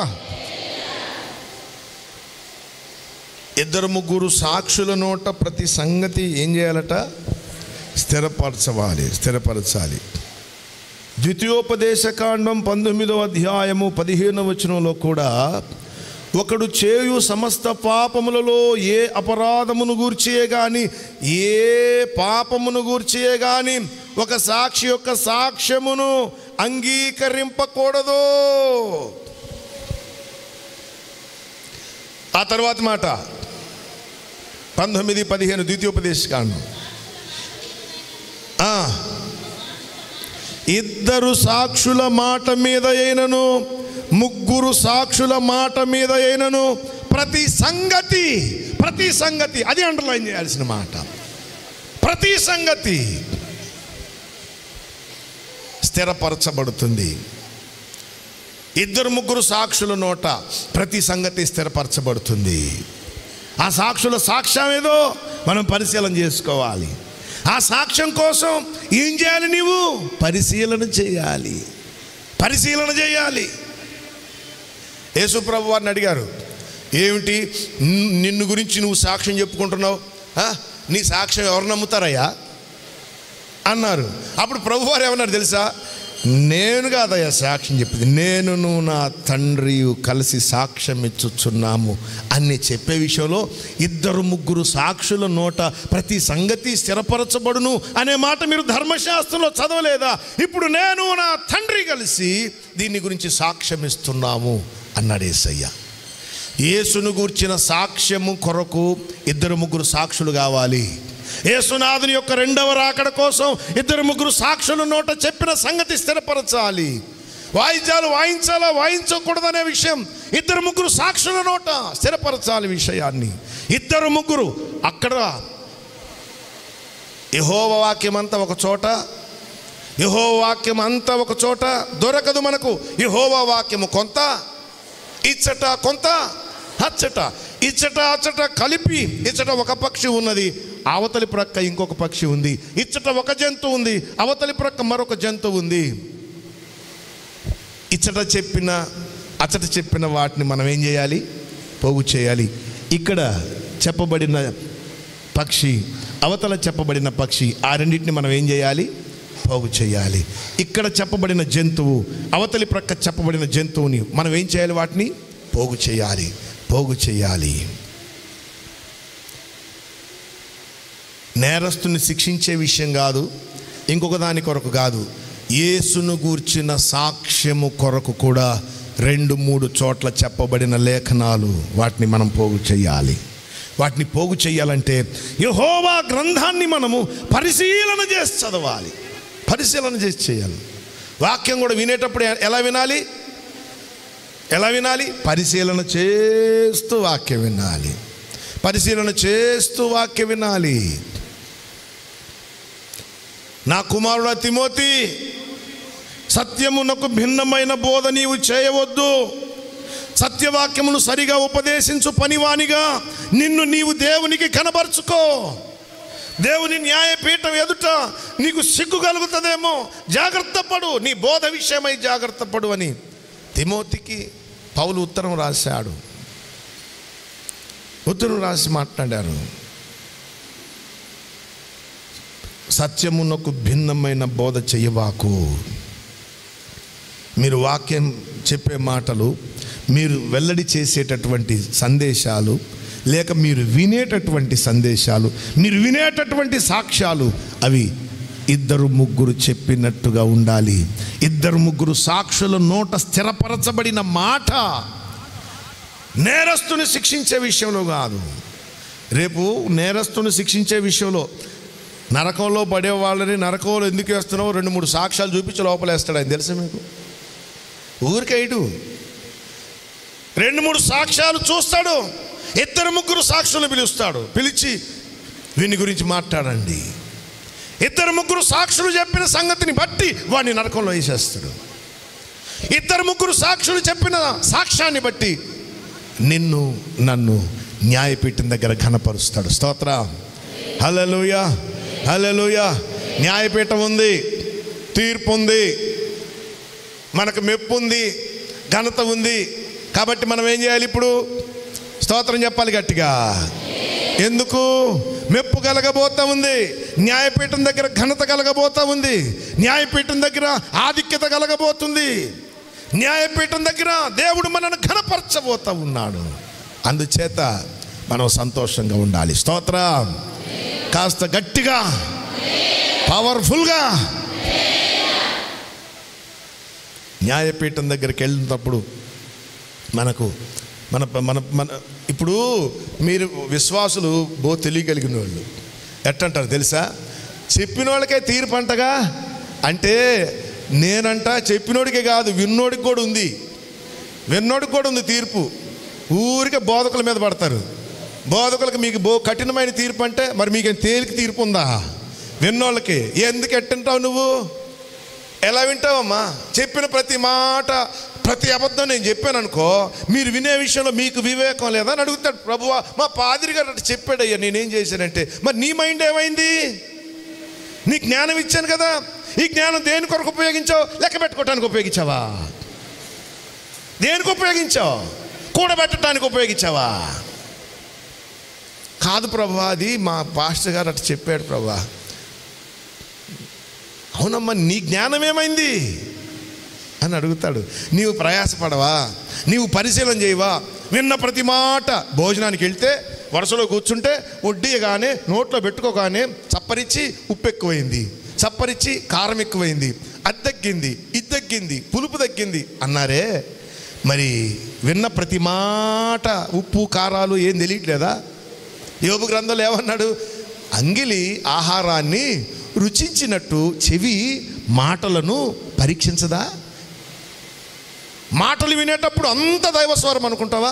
[SPEAKER 1] ఇద్దరు ముగ్గురు సాక్షుల నోట ప్రతి సంగతి ఏం చేయాలట స్థిరపరచవాలి స్థిరపరచాలి ద్వితీయోపదేశ కాండం పంతొమ్మిదో అధ్యాయము పదిహేను వచనంలో కూడా ఒకడు చేయు సమస్త పాపములలో ఏ అపరాధమును గూర్చియే గాని ఏ పాపమును గూర్చియే గాని ఒక సాక్షి యొక్క సాక్ష్యమును అంగీకరింపకూడదు ఆ తర్వాత మాట పంతొమ్మిది పదిహేను ద్వితీయోపదేశ కాండం ఆ, ఇద్దరు సాక్షుల మాట మీద అయినను ముగ్గురు సాక్షుల మాట మీద అయినను ప్రతి సంగతి ప్రతి సంగతి అది అండర్లైన్ చేయాల్సిన మాట ప్రతి సంగతి స్థిరపరచబడుతుంది ఇద్దరు ముగ్గురు సాక్షుల నోట ప్రతి సంగతి స్థిరపరచబడుతుంది ఆ సాక్షుల సాక్ష్యం ఏదో మనం పరిశీలన చేసుకోవాలి ఆ సాక్ష్యం కోసం ఏం చేయాలి నీవు పరిశీలన చేయాలి పరిశీలన చేయాలి యేసుప్రభు వారిని అడిగారు ఏమిటి న్- నిన్ను గురించి నువ్వు సాక్ష్యం చెప్పుకుంటున్నావు ఆ? నీ సాక్ష్యం ఎవరు నమ్ముతారయ్యా అన్నారు అప్పుడు ప్రభు వారు ఏమన్నారు తెలుసా నేను కాదయ్యా సాక్ష్యం చెప్పింది నేను నా తండ్రి కలిసి సాక్ష్యం ఇచ్చుచున్నాము అని చెప్పే విషయంలో ఇద్దరు ముగ్గురు సాక్షుల నోట ప్రతి సంగతి స్థిరపరచబడును అనే మాట మీరు ధర్మశాస్త్రంలో చదవలేదా ఇప్పుడు నేను నా తండ్రి కలిసి దీని గురించి సాక్ష్యం ఇస్తున్నాము అన్నాడు యేసయ్య యేసును గూర్చిన సాక్ష్యము కొరకు ఇద్దరు ముగ్గురు సాక్షులు కావాలి యేసునాథుని యొక్క రెండవ రాకడ కోసం ఇద్దరు ముగ్గురు సాక్షుల నోట చెప్పిన సంగతి స్థిరపరచాలి వాయిద్యాలు వాయించాలా వాయించకూడదనే విషయం ఇద్దరు ముగ్గురు సాక్షుల నోట స్థిరపరచాలి విషయాన్ని ఇద్దరు ముగ్గురు అక్కడ యహోవ వాక్యం అంతా ఒక చోట యహోవ వాక్యం అంతా ఒక చోట దొరకదు మనకు యహోవ వాక్యము కొంత ఇచ్చట కొంత అచ్చట ఇచ్చట అచ్చట కలిపి ఇచ్చట ఒక పక్షి ఉన్నది అవతలి ప్రక్క ఇంకొక పక్షి ఉంది ఇచ్చట ఒక జంతువు ఉంది అవతలి ప్రక్క మరొక జంతువు ఉంది ఇచ్చట చెప్పిన అచ్చట చెప్పిన వాటిని మనం ఏం చేయాలి పోగు చేయాలి ఇక్కడ చెప్పబడిన పక్షి అవతల చెప్పబడిన పక్షి ఆ రెండింటిని మనం ఏం చేయాలి పోగు చేయాలి ఇక్కడ చెప్పబడిన జంతువు అవతలి ప్రక్క చెప్పబడిన జంతువుని మనం ఏం చేయాలి వాటిని పోగు చేయాలి పోగు చేయాలి నేరస్తుని శిక్షించే విషయం కాదు ఇంకొక దాని కొరకు కాదు యేసును గూర్చిన సాక్ష్యము కొరకు కూడా రెండు మూడు చోట్ల చెప్పబడిన లేఖనాలు వాటిని మనం పోగు చేయాలి వాటిని పోగు చేయాలంటే యహోవా గ్రంథాన్ని మనము పరిశీలన చేసి చదవాలి పరిశీలన చేసి చేయాలి వాక్యం కూడా వినేటప్పుడు ఎ- ఎలా వినాలి ఎలా వినాలి పరిశీలన చేస్తూ వాక్యం వినాలి పరిశీలన చేస్తూ వాక్యం వినాలి నా కుమారుడ తిమోతి సత్యమునకు భిన్నమైన బోధ నీవు చేయవద్దు సత్యవాక్యమును సరిగా ఉపదేశించు పనివానిగా నిన్ను నీవు దేవునికి కనబరుచుకో దేవుని న్యాయపీఠం ఎదుట నీకు సిగ్గు కలుగుతుందేమో జాగ్రత్త పడు నీ బోధ విషయమై జాగ్రత్త పడు అని తిమోతికి పౌలు ఉత్తరం రాశాడు ఉత్తరం రాసి మాట్లాడారు సత్యమునకు భిన్నమైన బోధ చెయ్యవాకు మీరు వాక్యం చెప్పే మాటలు మీరు వెల్లడి చేసేటటువంటి సందేశాలు లేక మీరు వినేటటువంటి సందేశాలు మీరు వినేటటువంటి సాక్ష్యాలు అవి ఇద్దరు ముగ్గురు చెప్పినట్టుగా ఉండాలి ఇద్దరు ముగ్గురు సాక్షుల నోట స్థిరపరచబడిన మాట నేరస్తుని శిక్షించే విషయంలో కాదు రేపు నేరస్తుని శిక్షించే విషయంలో నరకంలో పడే వాళ్ళని నరకంలో ఎందుకు వేస్తున్నావు రెండు మూడు సాక్ష్యాలు చూపించి లోపలేస్తాడు ఆయన తెలుసా మీకు ఊరికైడు రెండు మూడు సాక్ష్యాలు చూస్తాడు ఇద్దరు ముగ్గురు సాక్షులు పిలుస్తాడు పిలిచి వీని గురించి మాట్లాడండి ఇద్దరు ముగ్గురు సాక్షులు చెప్పిన సంగతిని బట్టి వాడిని నరకంలో వేసేస్తాడు ఇద్దరు ముగ్గురు సాక్షులు చెప్పిన సాక్ష్యాన్ని బట్టి నిన్ను నన్ను న్యాయపీఠం దగ్గర ఘనపరుస్తాడు స్తోత్ర హలలుయ హలలుయ న్యాయపీఠం ఉంది తీర్పు ఉంది మనకు మెప్పు ఉంది ఘనత ఉంది కాబట్టి మనం ఏం చేయాలి ఇప్పుడు స్తోత్రం చెప్పాలి గట్టిగా ఎందుకు మెప్పు కలగబోతా ఉంది న్యాయపీఠం దగ్గర ఘనత కలగబోతా ఉంది న్యాయపీఠం దగ్గర ఆధిక్యత కలగబోతుంది న్యాయపీఠం దగ్గర దేవుడు మనను ఘనపరచబోతా ఉన్నాడు అందుచేత మనం సంతోషంగా ఉండాలి స్తోత్రం కాస్త గట్టిగా పవర్ఫుల్గా న్యాయపీఠం దగ్గరికి వెళ్ళినప్పుడు మనకు మన మన మన ఇప్పుడు మీరు విశ్వాసులు బో తెలియగలిగిన వాళ్ళు ఎట్టంటారు తెలుసా చెప్పిన వాళ్ళకే తీర్పు అంటగా అంటే నేనంట చెప్పినోడికే కాదు విన్నోడికి కూడా ఉంది విన్నోడికి కూడా ఉంది తీర్పు ఊరికే బోధకుల మీద పడతారు బోధకులకు మీకు బో కఠినమైన తీర్పు అంటే మరి మీకు తేలిక తీర్పు ఉందా విన్నోళ్ళకి ఎందుకు ఎట్టంటావు నువ్వు ఎలా వింటావమ్మా చెప్పిన ప్రతి మాట ప్రతి అబద్ధం నేను చెప్పాను అనుకో మీరు వినే విషయంలో మీకు వివేకం లేదా అని అడుగుతాడు ప్రభువా మా పాదిరి గారు అట్లా చెప్పాడయ్యా నేనేం చేశానంటే మరి నీ మైండ్ ఏమైంది నీ జ్ఞానం ఇచ్చాను కదా ఈ జ్ఞానం దేని కొరకు ఉపయోగించావు లెక్క పెట్టుకోవటానికి ఉపయోగించావా దేనికి ఉపయోగించావు కూడబెట్టడానికి ఉపయోగించావా కాదు ప్రభా అది మా పాస్టర్ గారు అట్లా చెప్పాడు ప్రభా అవునమ్మా నీ జ్ఞానం ఏమైంది అని అడుగుతాడు నీవు ప్రయాసపడవా నీవు పరిశీలన చేయవా విన్న ప్రతి మాట భోజనానికి వెళ్తే వరుసలో కూర్చుంటే వడ్డీయగానే నోట్లో పెట్టుకోగానే చప్పరిచ్చి ఉప్పు ఎక్కువైంది చప్పరిచ్చి కారం ఎక్కువైంది అది తగ్గింది ఇది తగ్గింది పులుపు తగ్గింది అన్నారే మరి విన్న ప్రతి మాట ఉప్పు కారాలు ఏం తెలియట్లేదా యోబు గ్రంథంలో ఏమన్నాడు అంగిలి ఆహారాన్ని రుచించినట్టు చెవి మాటలను పరీక్షించదా మాటలు వినేటప్పుడు అంత దైవస్వరం అనుకుంటావా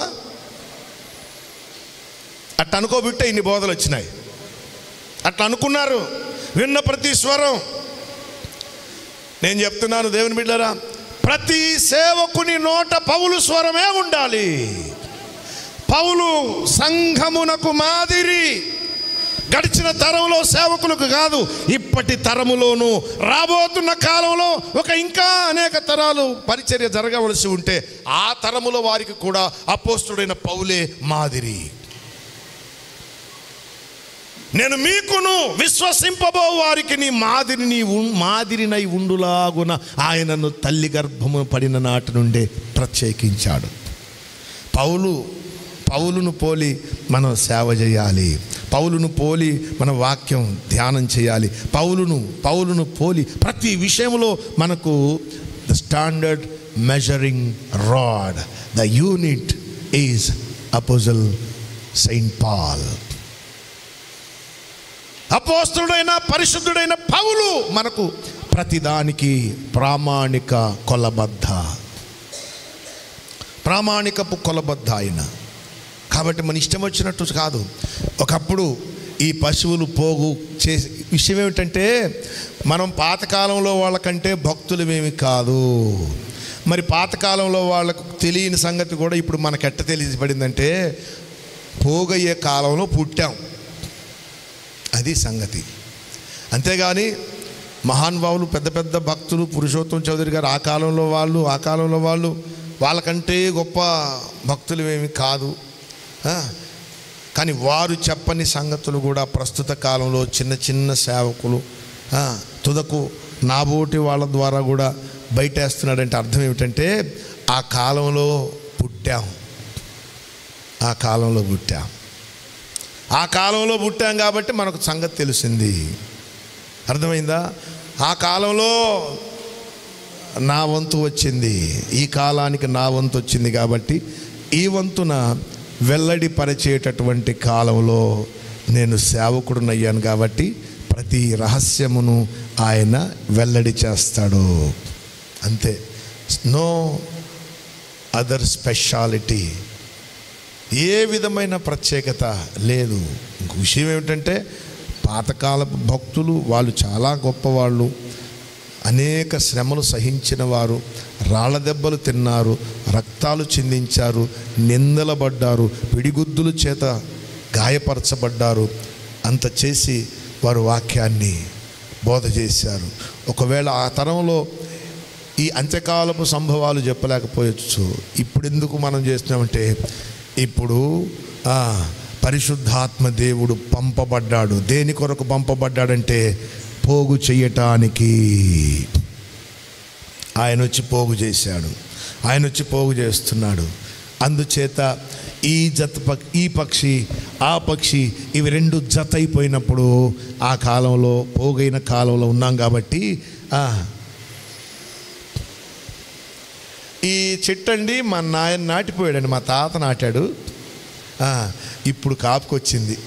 [SPEAKER 1] అట్ట అనుకోబిట్టే ఇన్ని బోధలు వచ్చినాయి అట్లా అనుకున్నారు విన్న ప్రతి స్వరం నేను చెప్తున్నాను దేవుని బిడ్డరా ప్రతి సేవకుని నోట పౌలు స్వరమే ఉండాలి పౌలు సంఘమునకు మాదిరి గడిచిన తరంలో సేవకులకు కాదు ఇప్పటి తరములోను రాబోతున్న కాలంలో ఒక ఇంకా అనేక తరాలు పరిచర్య జరగవలసి ఉంటే ఆ తరములో వారికి కూడా అపోస్తుడైన పౌలే మాదిరి నేను మీకును విశ్వసింపబో వారికి నీ మాదిరిని ఉన్- మాదిరినై ఉండులాగున ఆయనను తల్లి గర్భము పడిన నాటి నుండే ప్రత్యేకించాడు పౌలు పౌలును పోలి మనం సేవ చేయాలి పౌలును పోలి మన వాక్యం ధ్యానం చేయాలి పౌలును పౌలును పోలి ప్రతి విషయంలో మనకు the standard measuring rod the unit is apostle saint Paul అపోస్తుడైన పరిశుద్ధుడైన పౌలు మనకు ప్రతిదానికి ప్రామాణిక కొలబద్ద ప్రామాణికపు కొలబద్ద ఆయన కాబట్టి మన ఇష్టం వచ్చినట్టు కాదు ఒకప్పుడు ఈ పశువులు పోగు చేసి విషయం ఏమిటంటే మనం పాతకాలంలో వాళ్ళకంటే భక్తులమేమి కాదు మరి పాతకాలంలో వాళ్ళకు తెలియని సంగతి కూడా ఇప్పుడు మనకు ఎట్ట తెలియబడిందంటే పోగయ్యే కాలంలో పుట్టాం అది సంగతి అంతేగాని మహానుభావులు పెద్ద పెద్ద భక్తులు పురుషోత్తం చౌదరి గారు ఆ కాలంలో వాళ్ళు ఆ కాలంలో వాళ్ళు వాళ్ళకంటే గొప్ప భక్తులు ఏమి కాదు ఆ, కానీ వారు చెప్పని సంగతులు కూడా ప్రస్తుత కాలంలో చిన్న చిన్న సేవకులు ఆ, తుదకు నాబోటి వాళ్ళ ద్వారా కూడా బయటేస్తున్నాడంటే అర్థం ఏమిటంటే ఆ కాలంలో పుట్టాం ఆ కాలంలో పుట్టాం ఆ కాలంలో పుట్టాం కాబట్టి మనకు సంగతి తెలిసింది అర్థమైందా ఆ కాలంలో నా వంతు వచ్చింది ఈ కాలానికి నా వంతు వచ్చింది కాబట్టి ఈ వంతున వెల్లడి పరిచేటటువంటి కాలంలో నేను సేవకుడునయ్యాను కాబట్టి ప్రతి రహస్యమును ఆయన వెల్లడి చేస్తాడు అంతే నో అదర్ స్పెషాలిటీ ఏ విధమైన ప్రత్యేకత లేదు ఇంకో విషయం ఏమిటంటే పాతకాలపు భక్తులు వాళ్ళు చాలా గొప్పవాళ్ళు అనేక శ్రమలు సహించిన వారు రాళ్ళ దెబ్బలు తిన్నారు రక్తాలు చిందించారు నిందలబడ్డారు పిడిగుద్దుల చేత గాయపరచబడ్డారు అంత చేసి వారు వాక్యాన్ని బోధ చేశారు ఒకవేళ ఆ తరంలో ఈ అంత్యకాలపు సంభవాలు చెప్పలేకపోయచ్చు ఇప్పుడు ఎందుకు మనం చేస్తున్నామంటే ఇప్పుడు ఆ, పరిశుద్ధాత్మ దేవుడు పంపబడ్డాడు దేని కొరకు పంపబడ్డాడంటే పోగు చెయ్యటానికి ఆయన వచ్చి పోగు చేశాడు ఆయన వచ్చి పోగు చేస్తున్నాడు అందుచేత ఈ జత పక్ ఈ పక్షి ఆ పక్షి ఇవి రెండు జత అయిపోయినప్పుడు ఆ కాలంలో పోగైన కాలంలో ఉన్నాం కాబట్టి ఆ, ఈ చెట్టు అండి మా నాయన నాటిపోయాడండి మా తాత నాటాడు ఆ, ఇప్పుడు కాపుకొచ్చింది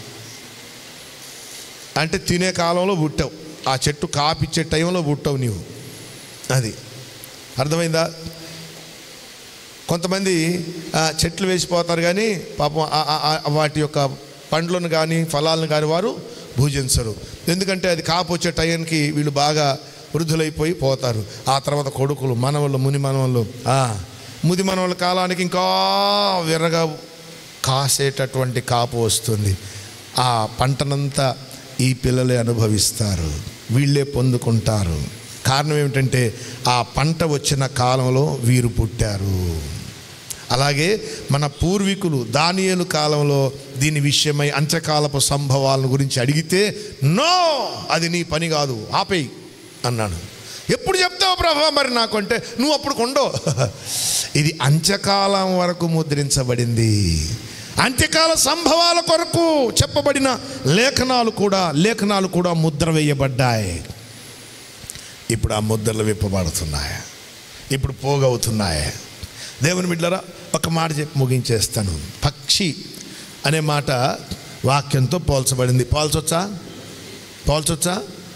[SPEAKER 1] అంటే తినే కాలంలో పుట్టావు ఆ చెట్టు కాపిచ్చే టైంలో పుట్టావు నీవు అది అర్థమైందా కొంతమంది ఆ, చెట్లు వేసిపోతారు కానీ పాపం ఆ- ఆ- ఆ- వాటి యొక్క పండ్లను కానీ ఫలాలను కానీ వారు భూజించరు ఎందుకంటే అది కాపు వచ్చే టైంకి వీళ్ళు బాగా వృద్ధులైపోయి పోతారు ఆ తర్వాత కొడుకులు మనవళ్ళు ముని మనవళ్ళు ఆ, ముది మనవల కాలానికి ఇంకా విరగా కాసేటటువంటి కాపు వస్తుంది ఆ పంటనంతా ఈ పిల్లలే అనుభవిస్తారు వీళ్ళే పొందుకుంటారు కారణం ఏమిటంటే ఆ పంట వచ్చిన కాలంలో వీరు పుట్టారు అలాగే మన పూర్వీకులు దానియేలు కాలంలో దీని విషయమై అంత్యకాలపు సంభవాలను గురించి అడిగితే నో అది నీ పని కాదు ఆపేయి అన్నాడు ఎప్పుడు చెప్తావు ప్రభా మరి నాకు అంటే నువ్వు అప్పుడు కొండో ఇది అంత్యకాలం వరకు ముద్రించబడింది అంత్యకాల సంభవాల కొరకు చెప్పబడిన లేఖనాలు కూడా లేఖనాలు కూడా ముద్ర వేయబడ్డాయి ఇప్పుడు ఆ ముద్రలు విప్పబడుతున్నాయి ఇప్పుడు పోగవుతున్నాయి దేవుని బిడ్డరా ఒక మాట చెప్పి ముగించేస్తాను పక్షి అనే మాట వాక్యంతో పోల్చబడింది పోల్చొచ్చా పోల్చొచ్చా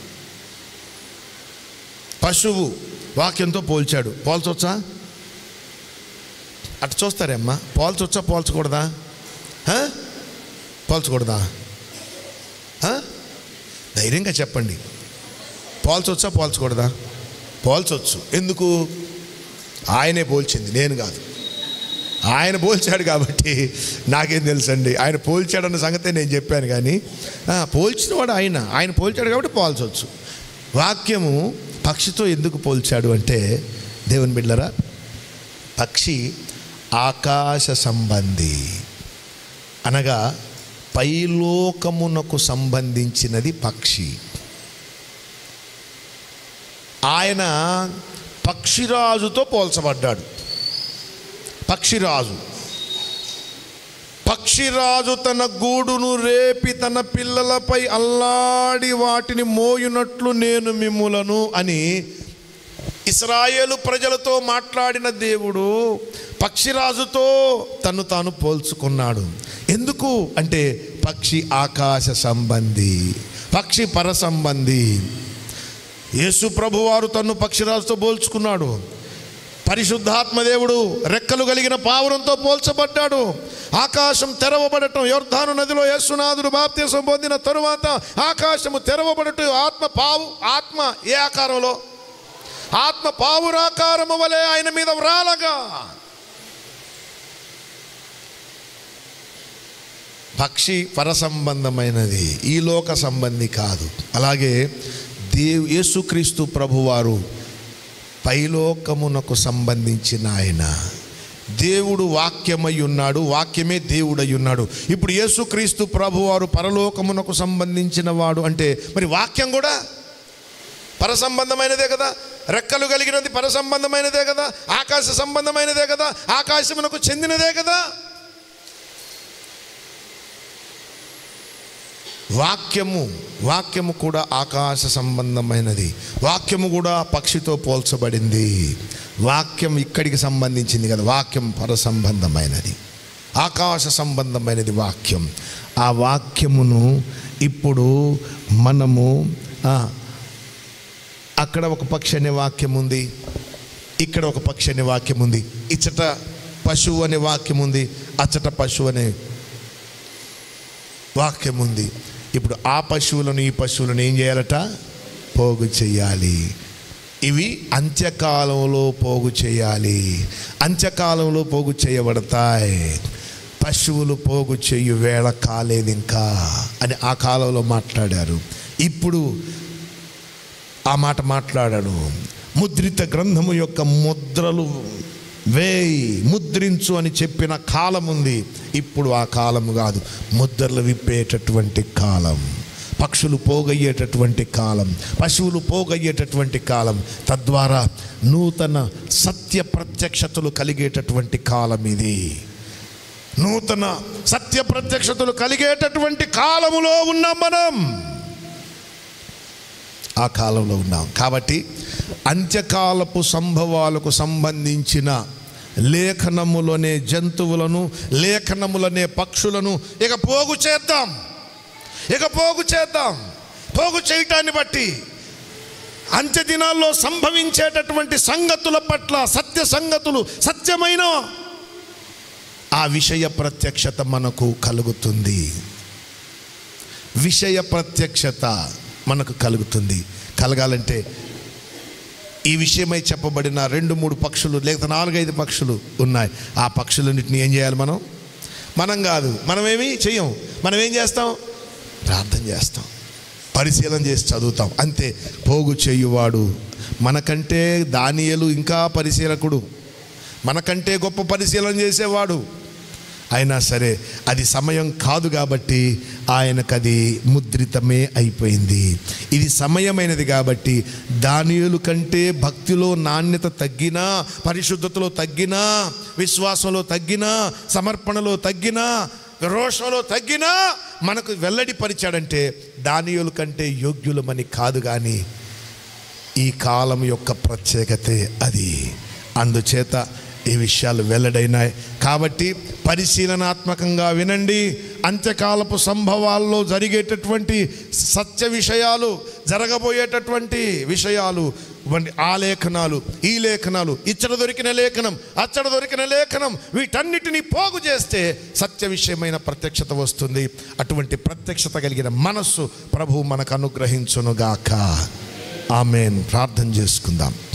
[SPEAKER 1] పశువు వాక్యంతో పోల్చాడు పోల్చొచ్చా అటు చూస్తారేమ్మా పోల్చొచ్చా పోల్చకూడదా హ? పోల్చకూడదా హ? ధైర్యంగా చెప్పండి పోల్చొచ్చా పోల్చకూడదా పోల్చొచ్చు ఎందుకు ఆయనే పోల్చింది నేను కాదు ఆయన పోల్చాడు కాబట్టి నాకేం తెలుసండి ఆయన పోల్చాడన్న సంగతే నేను చెప్పాను కానీ ఆ, పోల్చినవాడు ఆయన ఆయన పోల్చాడు కాబట్టి పోల్చవచ్చు వాక్యము పక్షితో ఎందుకు పోల్చాడు అంటే దేవుని బిడ్డరా పక్షి ఆకాశ సంబంధి అనగా పైలోకమునకు సంబంధించినది పక్షి ఆయన పక్షిరాజుతో పోల్చబడ్డాడు పక్షిరాజు పక్షిరాజు తన గూడును రేపి తన పిల్లలపై అల్లాడి వాటిని మోయునట్లు నేను మిమ్ములను అని ఇస్రాయేలు ప్రజలతో మాట్లాడిన దేవుడు పక్షిరాజుతో తను తాను పోల్చుకున్నాడు ఎందుకు అంటే పక్షి ఆకాశ సంబంధి పక్షి పర సంబంధి యేసు ప్రభువారు తన్ను పక్షిరాజుతో పోల్చుకున్నాడు పరిశుద్ధాత్మ దేవుడు రెక్కలు కలిగిన పావురంతో పోల్చబడ్డాడు ఆకాశం తెరవబడటం యోర్ధాను నదిలో యేసునాథుడు బాప్తీసం పొందిన తరువాత ఆకాశము తెరవబడటం ఆత్మ పావు ఆత్మ ఏ ఆకారంలో ఆత్మ పావురాకారము వలె ఆయన మీద వ్రాలగా పక్షి పర సంబంధమైనది ఈ లోక సంబంధి కాదు అలాగే దేవు యేసుక్రీస్తు ప్రభువారు పైలోకమునకు సంబంధించిన ఆయన దేవుడు వాక్యమై ఉన్నాడు వాక్యమే దేవుడై ఉన్నాడు ఇప్పుడు యేసుక్రీస్తు ప్రభువారు పరలోకమునకు సంబంధించిన వాడు అంటే మరి వాక్యం కూడా పర సంబంధమైనదే కదా రెక్కలు కలిగినది పర సంబంధమైనదే కదా ఆకాశ సంబంధమైనదే కదా ఆకాశమునకు చెందినదే కదా వాక్యము వాక్యము కూడా ఆకాశ సంబంధమైనది వాక్యము కూడా పక్షితో పోల్చబడింది వాక్యం ఇక్కడికి సంబంధించింది కదా వాక్యం పర సంబంధమైనది ఆకాశ సంబంధమైనది వాక్యం ఆ వాక్యమును ఇప్పుడు మనము ఆ, అక్కడ ఒక పక్షి అనే వాక్యం ఉంది ఇక్కడ ఒక పక్షి అనే వాక్యం ఉంది ఇచ్చట పశువు అనే వాక్యం ఉంది అచ్చట పశువు అనే వాక్యం ఉంది ఇప్పుడు ఆ పశువులను ఈ పశువులను ఏం చేయాలట పోగు చేయాలి ఇవి అంత్యకాలంలో పోగు చేయాలి అంత్యకాలంలో పోగు చేయబడతాయి పశువులు పోగు చేయు వేళ కాలేదు ఇంకా అని ఆ కాలంలో మాట్లాడారు ఇప్పుడు ఆ మాట మాట్లాడాడు ముద్రిత గ్రంథము యొక్క ముద్రలు వేయి ముద్రించు అని చెప్పిన కాలం ఉంది ఇప్పుడు ఆ కాలము కాదు ముద్రలు విప్పేటటువంటి కాలం పక్షులు పోగయ్యేటటువంటి కాలం పశువులు పోగయ్యేటటువంటి కాలం తద్వారా నూతన సత్య ప్రత్యక్షతలు కలిగేటటువంటి కాలం ఇది నూతన సత్య ప్రత్యక్షతలు కలిగేటటువంటి కాలములో ఉన్నాం మనం ఆ కాలంలో ఉన్నాం కాబట్టి అంత్యకాలపు సంభవాలకు సంబంధించిన లేఖనములనే జంతువులను లేఖనములనే పక్షులను ఇక పోగు చేద్దాం ఇక పోగు చేద్దాం పోగు చేయటాన్ని బట్టి అంత్య దినాల్లో సంభవించేటటువంటి సంగతుల పట్ల సత్య సంగతులు సత్యమైన ఆ విషయ ప్రత్యక్షత మనకు కలుగుతుంది విషయ ప్రత్యక్షత మనకు కలుగుతుంది కలగాలంటే ఈ విషయమై చెప్పబడిన రెండు మూడు పక్షులు లేకపోతే నాలుగైదు పక్షులు ఉన్నాయి ఆ పక్షులన్నింటినీ ఏం చేయాలి మనం మనం కాదు మనమేమి చెయ్యం మనం ఏం చేస్తాం ప్రార్థన చేస్తాం పరిశీలన చేసి చదువుతాం అంతే పోగు చేయువాడు మనకంటే దానియలు ఇంకా పరిశీలకుడు మనకంటే గొప్ప పరిశీలన చేసేవాడు అయినా సరే అది సమయం కాదు కాబట్టి ఆయనకు అది ముద్రితమే అయిపోయింది ఇది సమయమైనది కాబట్టి దానియులు కంటే భక్తిలో నాణ్యత తగ్గినా పరిశుద్ధతలో తగ్గినా విశ్వాసంలో తగ్గినా సమర్పణలో తగ్గినా రోషంలో తగ్గినా మనకు వెల్లడి పరిచాడంటే దానియుల కంటే యోగ్యులమని కాదు కానీ ఈ కాలం యొక్క ప్రత్యేకతే అది అందుచేత ఈ విషయాలు వెల్లడైనాయి కాబట్టి పరిశీలనాత్మకంగా వినండి అంత్యకాలపు సంభవాల్లో జరిగేటటువంటి సత్య విషయాలు జరగబోయేటటువంటి విషయాలు వంటి ఆ లేఖనాలు ఈ లేఖనాలు ఇచ్చట దొరికిన లేఖనం అచ్చట దొరికిన లేఖనం వీటన్నిటిని పోగు చేస్తే సత్య విషయమైన ప్రత్యక్షత వస్తుంది అటువంటి ప్రత్యక్షత కలిగిన మనస్సు ప్రభు మనకు అనుగ్రహించునుగాక ఆమెన్ ప్రార్థన చేసుకుందాం